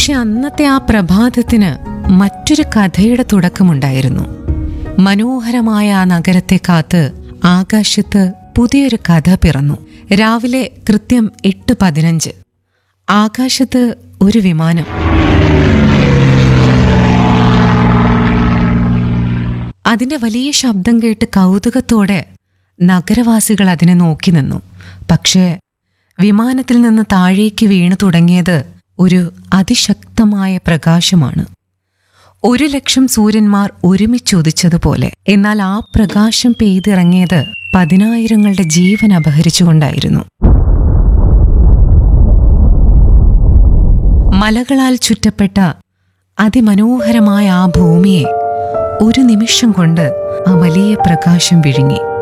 പക്ഷെ അന്നത്തെ ആ പ്രഭാതത്തിന് മറ്റൊരു കഥയുടെ തുടക്കമുണ്ടായിരുന്നു മനോഹരമായ ആ നഗരത്തെ കാത്ത് ആകാശത്ത് പുതിയൊരു കഥ പിറന്നു രാവിലെ കൃത്യം എട്ട് പതിനഞ്ച് ആകാശത്ത് ഒരു വിമാനം അതിന്റെ വലിയ ശബ്ദം കേട്ട് കൗതുകത്തോടെ നഗരവാസികൾ അതിനെ നോക്കി നിന്നു പക്ഷേ വിമാനത്തിൽ നിന്ന് താഴേക്ക് വീണു തുടങ്ങിയത് ഒരു അതിശക്തമായ പ്രകാശമാണ് ഒരു ലക്ഷം സൂര്യന്മാർ ഒരുമിച്ചുദിച്ചതുപോലെ എന്നാൽ ആ പ്രകാശം പെയ്തിറങ്ങിയത് പതിനായിരങ്ങളുടെ ജീവൻ അപഹരിച്ചുകൊണ്ടായിരുന്നു മലകളാൽ ചുറ്റപ്പെട്ട അതിമനോഹരമായ ആ ഭൂമിയെ ഒരു നിമിഷം കൊണ്ട് ആ വലിയ പ്രകാശം വിഴുങ്ങി